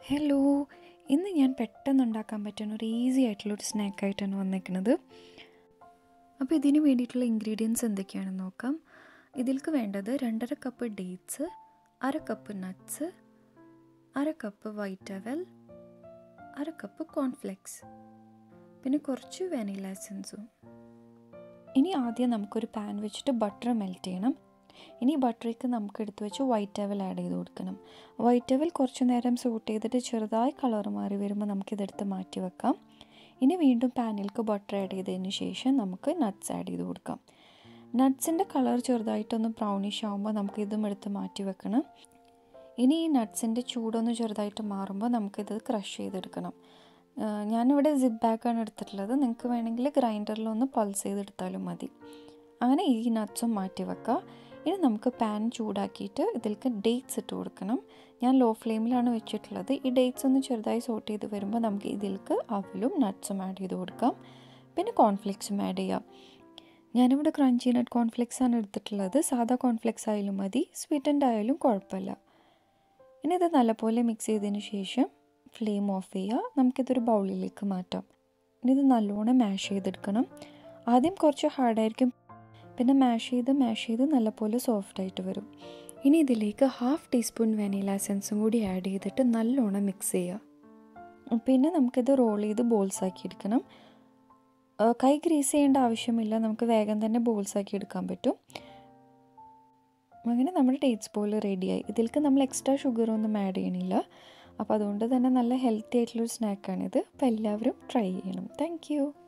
hello ഇന്ന് ഞാൻ പെട്ടെന്ന് ഉണ്ടാക്കാൻ പറ്റുന്ന ഒരു ഈസി ആയിട്ടുള്ളൊരു സ്നാക്കായിട്ടാണ് വന്നേക്കുന്നത് അപ്പോൾ ഇതിന് വേണ്ടിയിട്ടുള്ള ഇൻഗ്രീഡിയൻസ് എന്തൊക്കെയാണെന്ന് നോക്കാം ഇതിൽക്ക് വേണ്ടത് രണ്ടര കപ്പ് ഡേറ്റ്സ് അര കപ്പ് നട്ട്സ് അര കപ്പ് വൈറ്റ് അവൽ അര കപ്പ് കോൺഫ്ലെക്സ് പിന്നെ കുറച്ച് വാനില എസൻസും ഇനി ആദ്യം നമുക്കൊരു പാൻ വെച്ചിട്ട് ബട്ടർ മെൽറ്റ് ചെയ്യണം ഇനി ബട്ടറിക്ക് നമുക്ക് എടുത്ത് വെച്ച് വൈറ്റ് അവൽ ആഡ് ചെയ്ത് കൊടുക്കണം വൈറ്റ് അവൽ കുറച്ച് നേരം സൂട്ട് ചെയ്തിട്ട് ചെറുതായി കളർ മാറി വരുമ്പോൾ നമുക്കിതെടുത്ത് മാറ്റി വെക്കാം ഇനി വീണ്ടും പാനിലേക്ക് ബട്ടർ ആഡ് ചെയ്തതിന് ശേഷം നമുക്ക് നട്ട്സ് ആഡ് ചെയ്ത് കൊടുക്കാം നട്ട്സിൻ്റെ കളർ ചെറുതായിട്ടൊന്ന് ബ്രൗണിഷ് ആകുമ്പോൾ നമുക്ക് ഇതും എടുത്ത് മാറ്റി വെക്കണം ഇനി ഈ നട്ട്സിൻ്റെ ചൂടൊന്ന് ചെറുതായിട്ട് മാറുമ്പോൾ നമുക്കിത് ക്രഷ് ചെയ്തെടുക്കണം ഞാനിവിടെ സിപ്പ് ബാഗാണ് എടുത്തിട്ടുള്ളത് നിങ്ങൾക്ക് വേണമെങ്കിൽ ഗ്രൈൻഡറിലൊന്ന് പൾസ് ചെയ്തെടുത്താലും മതി അങ്ങനെ ഈ നട്ട്സും മാറ്റി വെക്കുക ഇനി നമുക്ക് പാൻ ചൂടാക്കിയിട്ട് ഇതിലേക്ക് ഡേറ്റ്സ് ഇട്ട് കൊടുക്കണം ഞാൻ ലോ ഫ്ലെയിമിലാണ് വെച്ചിട്ടുള്ളത് ഈ ഡേറ്റ്സ് ഒന്ന് ചെറുതായി സോട്ട് ചെയ്ത് വരുമ്പോൾ നമുക്ക് ഇതിലേക്ക് അവലും നട്ട്സും ആഡ് ചെയ്ത് കൊടുക്കാം പിന്നെ കോൺഫ്ലെക്സും ആഡ് ചെയ്യാം ഞാനിവിടെ ക്രഞ്ചി നട്ട് കോൺഫ്ലെക്സ് ആണ് എടുത്തിട്ടുള്ളത് സാധാ കോൺഫ്ലെക്സ് ആയാലും മതി സ്വീറ്റൻഡ് ആയാലും കുഴപ്പമില്ല ഇനി ഇത് നല്ലപോലെ മിക്സ് ചെയ്തതിന് ശേഷം ഫ്ലെയിം ഓഫ് ചെയ്യുക നമുക്കിതൊരു ബൗളിലേക്ക് മാറ്റാം ഇനി ഇത് നല്ലോണം മാഷ് ചെയ്തെടുക്കണം ആദ്യം കുറച്ച് ഹാർഡായിരിക്കും പിന്നെ മാഷ് ചെയ്ത് മാഷ് ചെയ്ത് നല്ലപോലെ സോഫ്റ്റ് ആയിട്ട് വരും ഇനി ഇതിലേക്ക് ഹാഫ് ടീസ്പൂൺ വെനില എസൻസും കൂടി ആഡ് ചെയ്തിട്ട് നല്ലോണം മിക്സ് ചെയ്യുക പിന്നെ നമുക്കിത് റോൾ ചെയ്ത് ബോൾസ് ആക്കി എടുക്കണം കൈ ഗ്രീസ് ചെയ്യേണ്ട ആവശ്യമില്ല നമുക്ക് വേഗം തന്നെ ബോൾസ് ആക്കി എടുക്കാൻ പറ്റും അങ്ങനെ നമ്മുടെ ഡേറ്റ്സ് ബോൾ റെഡിയായി ഇതിലേക്ക് നമ്മൾ എക്സ്ട്രാ ഷുഗറൊന്നും ആഡ് ചെയ്യണില്ല അപ്പോൾ അതുകൊണ്ട് തന്നെ നല്ല ഹെൽത്തി ആയിട്ടുള്ളൊരു സ്നാക്കാണിത് അപ്പോൾ എല്ലാവരും ട്രൈ ചെയ്യണം താങ്ക്